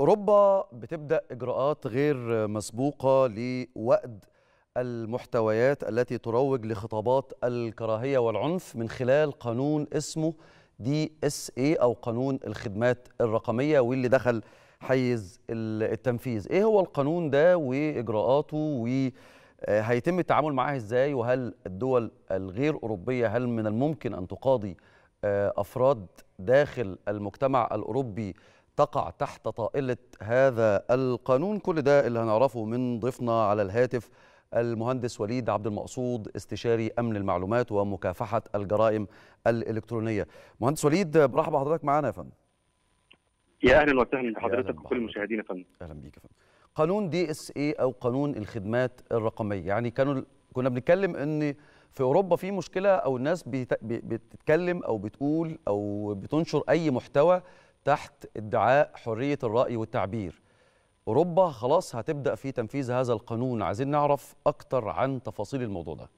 أوروبا بتبدأ إجراءات غير مسبوقة لوأد المحتويات التي تروج لخطابات الكراهية والعنف من خلال قانون اسمه دي اس اي أو قانون الخدمات الرقمية واللي دخل حيز التنفيذ ايه هو القانون ده واجراءاته وهيتم التعامل معاه ازاي وهل الدول الغير اوروبيه هل من الممكن ان تقاضي افراد داخل المجتمع الاوروبي تقع تحت طائله هذا القانون كل ده اللي هنعرفه من ضيفنا على الهاتف المهندس وليد عبد المقصود استشاري امن المعلومات ومكافحه الجرائم الالكترونيه مهندس وليد برحب بحضرتك معانا يا فندم يا اهلا وسهلا بحضرتك وكل المشاهدين يا فندم اهلا بيك يا فندم قانون دي اس اي او قانون الخدمات الرقميه يعني كانوا كنا بنتكلم ان في اوروبا في مشكله او الناس بتتكلم او بتقول او بتنشر اي محتوى تحت ادعاء حريه الراي والتعبير اوروبا خلاص هتبدا في تنفيذ هذا القانون عايزين نعرف اكتر عن تفاصيل الموضوع ده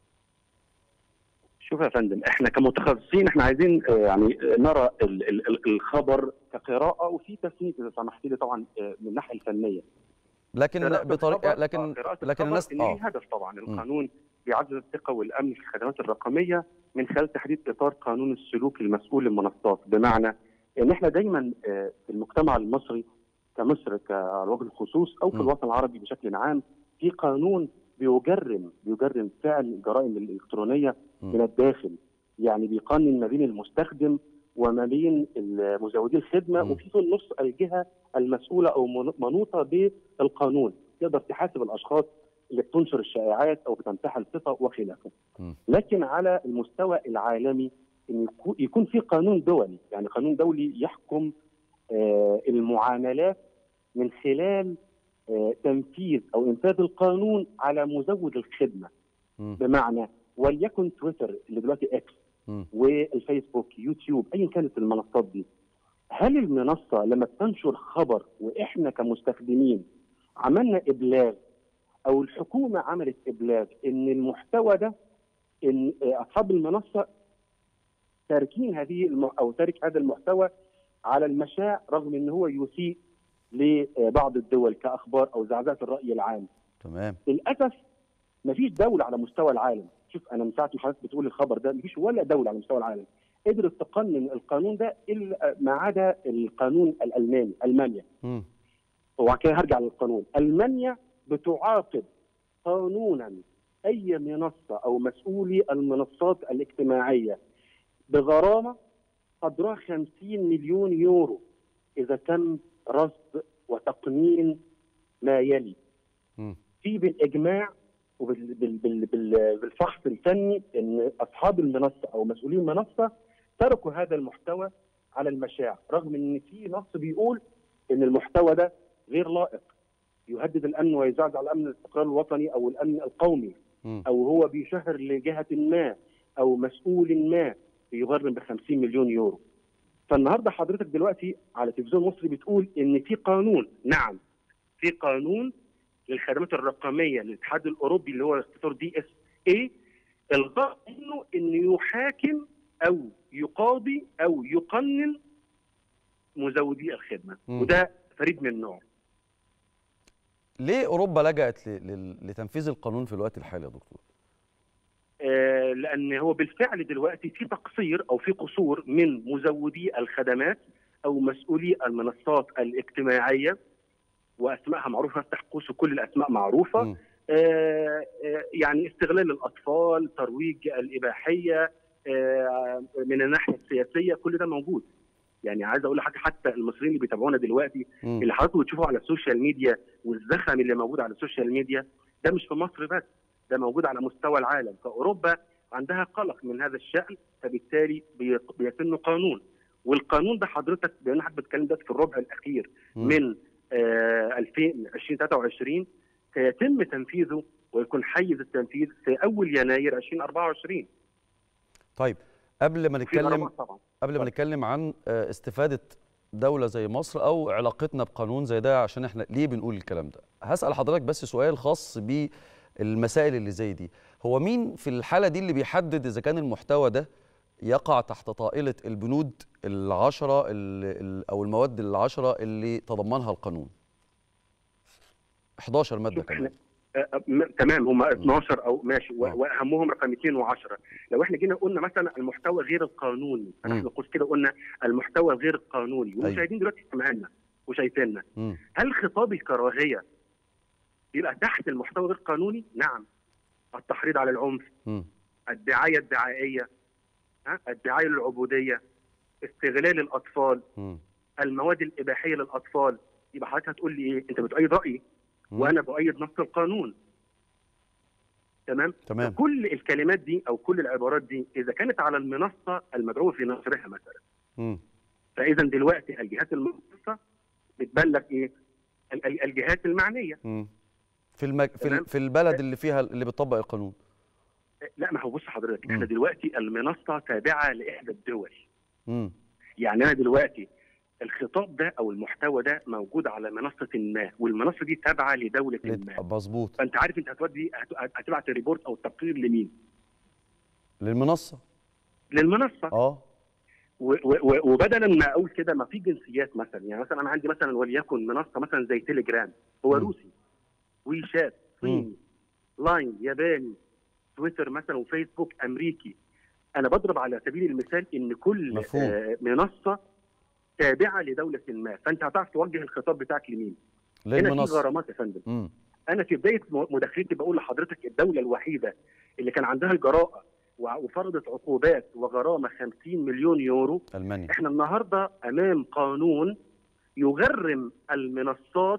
شوف يا فندم احنا كمتخصصين احنا عايزين يعني نرى ال ال الخبر كقراءه وفي تسنيد اذا سمحت لي طبعا من الناحيه الفنيه لكن بطريقه لكن لكن الناس اه ليه هدف طبعا القانون بيعزز الثقه والامن في الخدمات الرقميه من خلال تحديد اطار قانون السلوك المسؤول للمنصات بمعنى ان احنا دايما في المجتمع المصري كمصر على وجه الخصوص او في الوطن العربي بشكل عام في قانون بيجرم بيجرم فعل الجرائم الالكترونيه من الداخل يعني بيقنن ما بين المستخدم وما بين مزودي الخدمه م. وفي في النص الجهه المسؤوله او منوطه بالقانون تقدر تحاسب الاشخاص اللي بتنشر الشائعات او بتنتحل صفه وخلافه. لكن على المستوى العالمي ان يكون في قانون دولي يعني قانون دولي يحكم آه المعاملات من خلال آه تنفيذ او انفاذ القانون على مزود الخدمه م. بمعنى وليكن تويتر اللي دلوقتي اكس م. والفيسبوك يوتيوب ايا كانت المنصات دي هل المنصه لما بتنشر خبر واحنا كمستخدمين عملنا ابلاغ او الحكومه عملت ابلاغ ان المحتوى ده ان اصحاب المنصه تاركين هذه الم... او تارك هذا المحتوى على المشاع رغم ان هو يسيء لبعض الدول كاخبار او زعزعه الراي العام. تمام. للاسف ما فيش دوله على مستوى العالم، شوف انا من ساعه ما حضرتك بتقول الخبر ده ما فيش ولا دوله على مستوى العالم قدرت تقنن القانون ده الا ما عدا القانون الالماني المانيا. امم وبعد كده هرجع للقانون، المانيا بتعاقب قانونا اي منصه او مسؤولي المنصات الاجتماعيه بغرامه قدرها 50 مليون يورو اذا تم رصد وتقنين ما يلي. م. في بالاجماع وبالفحص الفني ان اصحاب المنصه او مسؤولي المنصه تركوا هذا المحتوى على المشاع رغم ان في نص بيقول ان المحتوى ده غير لائق يهدد الامن ويزعزع الامن الاستقرار الوطني او الامن القومي م. او هو بيشهر لجهه ما او مسؤول ما بيغرم ب 50 مليون يورو. فالنهارده حضرتك دلوقتي على تلفزيون مصري بتقول ان في قانون، نعم في قانون للخدمات الرقميه للاتحاد الاوروبي اللي هو اختصار دي اس اي الغرض منه انه يحاكم او يقاضي او يقنن مزودي الخدمه م. وده فريد من نوعه. ليه اوروبا لجأت لتنفيذ القانون في الوقت الحالي يا دكتور؟ آه لان هو بالفعل دلوقتي في تقصير او في قصور من مزودي الخدمات او مسؤولي المنصات الاجتماعيه واسمائها معروفه افتح قوس كل الاسماء معروفه م. آه آه يعني استغلال الاطفال ترويج الاباحيه آه من الناحيه السياسيه كل ده موجود يعني عايز اقول لحضرتك حتى المصريين اللي بيتابعونا دلوقتي م. اللي حضراتكم بتشوفوا على السوشيال ميديا والزخم اللي موجود على السوشيال ميديا ده مش في مصر بس ده موجود على مستوى العالم فاوروبا عندها قلق من هذا الشان فبالتالي بيتم قانون والقانون ده حضرتك بما حضرتك بتتكلم ده في الربع الاخير م. من آه 2023 سيتم تنفيذه ويكون حيز التنفيذ في اول يناير 2024 طيب قبل ما في نتكلم غرامات طبعا قبل ما نتكلم عن آه، استفاده دوله زي مصر او علاقتنا بقانون زي ده عشان احنا ليه بنقول الكلام ده هسال حضرتك بس سؤال خاص بالمسائل اللي زي دي هو مين في الحاله دي اللي بيحدد اذا كان المحتوى ده يقع تحت طائله البنود العشره ال- ال- او المواد العشره اللي تضمنها القانون 11 ماده شوف كمان احنا آه، م- تمام هم 12 او ماشي و- آه. واهمهم رقم 210 لو احنا جينا قلنا مثلا المحتوى غير القانوني مم. نحن قلت كده قلنا المحتوى غير القانوني والمشاهدين دلوقتي سامعيننا وشايفيننا مم. هل خطاب الكراهيه يبقى تحت المحتوى غير القانوني؟ نعم التحريض على العنف مم. الدعايه الدعائيه ها الدعايه للعبوديه استغلال الاطفال مم. المواد الاباحيه للاطفال يبقى حضرتك هتقول لي ايه انت بتؤيد رايي مم. وانا بؤيد نص القانون تمام تمام كل الكلمات دي او كل العبارات دي اذا كانت على المنصه المدعو في نشرها مثلا مم. فاذا دلوقتي الجهات المنصه بتبلغ ايه ال- ال- الجهات المعنيه مم. في المج... في, تمام. ال... في البلد اللي فيها اللي بتطبق القانون لا ما هو بص حضرتك مم. احنا دلوقتي المنصه تابعه لاحدى الدول مم. يعني انا دلوقتي الخطاب ده او المحتوى ده موجود على منصه ما والمنصه دي تابعه لدوله لت- ما مظبوط فانت عارف انت هتودي هت- هتبعت الريبورت او التقرير لمين؟ للمنصه للمنصه اه و- و- و- وبدلا ما اقول كده ما في جنسيات مثلا يعني مثلا انا عندي مثلا وليكن منصه مثلا زي تيليجرام هو مم. روسي ويشات صيني لاين ياباني تويتر مثلا وفيسبوك امريكي انا بضرب على سبيل المثال ان كل مفهوم. آه، منصه تابعه لدوله ما فانت هتعرف توجه الخطاب بتاعك لمين هنا في للمنصه غرامات يا فندم مم. انا في بدايه م- مداخلتي بقول لحضرتك الدوله الوحيده اللي كان عندها الجراءه وع- وفرضت عقوبات وغرامه 50 مليون يورو المانيا احنا النهارده امام قانون يغرم المنصات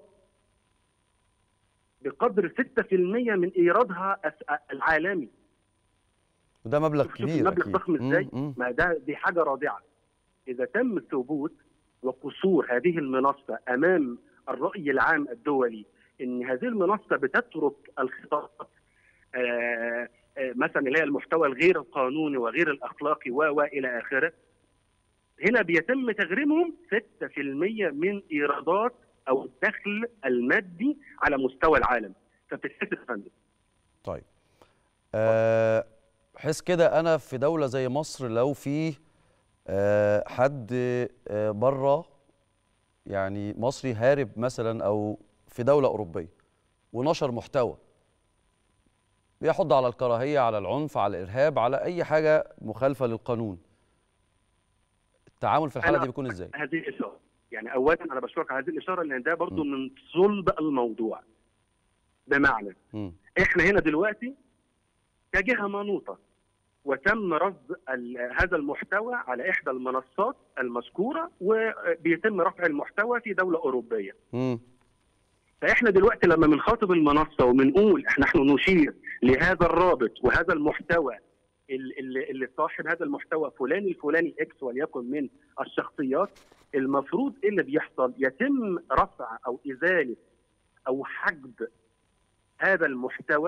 بقدر 6% من ايرادها أس- العالمي وده مبلغ شوف- شوف كبير المبلغ أكيد. ضخم مم. ازاي مم. ما ده دي حاجه رادعه اذا تم ثبوت وقصور هذه المنصه امام الراي العام الدولي ان هذه المنصه بتترك الخطاب آه، آه، مثلا اللي هي المحتوى الغير القانوني وغير الاخلاقي و و الى اخره هنا بيتم تغريمهم 6% من ايرادات او الدخل المادي على مستوى العالم فبتتحسب يا فندم طيب أه حس كده انا في دوله زي مصر لو في أه حد أه بره يعني مصري هارب مثلا او في دوله اوروبيه ونشر محتوى بيحض على الكراهيه على العنف على الارهاب على اي حاجه مخالفه للقانون التعامل في الحاله أنا- دي بيكون ازاي هذه الاشاره يعني اولا انا بشكرك على هذه الاشاره لان ده برضو من صلب الموضوع بمعنى مم. احنا هنا دلوقتي كجهه منوطه وتم رصد ال- هذا المحتوى على احدى المنصات المذكوره وبيتم رفع المحتوى في دوله اوروبيه مم. فاحنا دلوقتي لما بنخاطب المنصه وبنقول احنا نحن نشير لهذا الرابط وهذا المحتوى ال- ال- اللي صاحب هذا المحتوى فلان الفلاني اكس وليكن من الشخصيات المفروض ايه اللي بيحصل يتم رفع او ازاله او حجب هذا المحتوى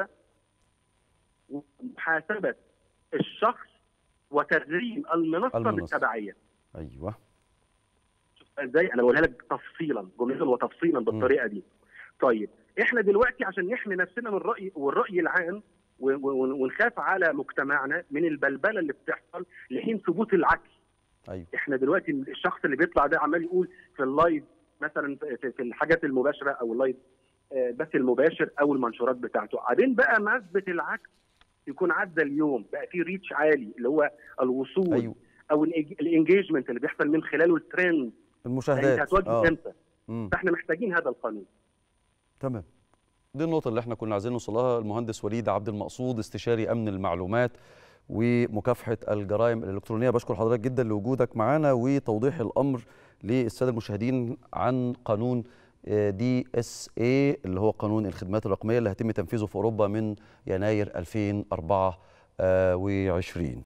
ومحاسبه الشخص وتغريم المنصه, المنصة. بالتبعيه ايوه شوف ازاي انا بقولها لك تفصيلا جملة وتفصيلا بالطريقه دي طيب احنا دلوقتي عشان نحمي نفسنا من الراي والراي العام و- و- ونخاف على مجتمعنا من البلبله اللي بتحصل لحين ثبوت العكس ايوه احنا دلوقتي الشخص اللي بيطلع ده عمال يقول في اللايف مثلا في- في الحاجات المباشره او اللايف آه، بس المباشر او المنشورات بتاعته بعدين بقى ما اثبت العكس يكون عدى اليوم بقى في ريتش عالي اللي هو الوصول ايوه او الانجيجمنت اللي بيحصل من خلاله الترند انت المشاهدات هتواجه اه امتى مم. فاحنا محتاجين هذا القانون تمام دي النقطة اللي احنا كنا عايزين نوصل لها المهندس وليد عبد المقصود استشاري أمن المعلومات ومكافحة الجرائم الإلكترونية بشكر حضرتك جدا لوجودك معنا وتوضيح الأمر للسادة المشاهدين عن قانون دي اس اي اللي هو قانون الخدمات الرقمية اللي هيتم تنفيذه في أوروبا من يناير 2024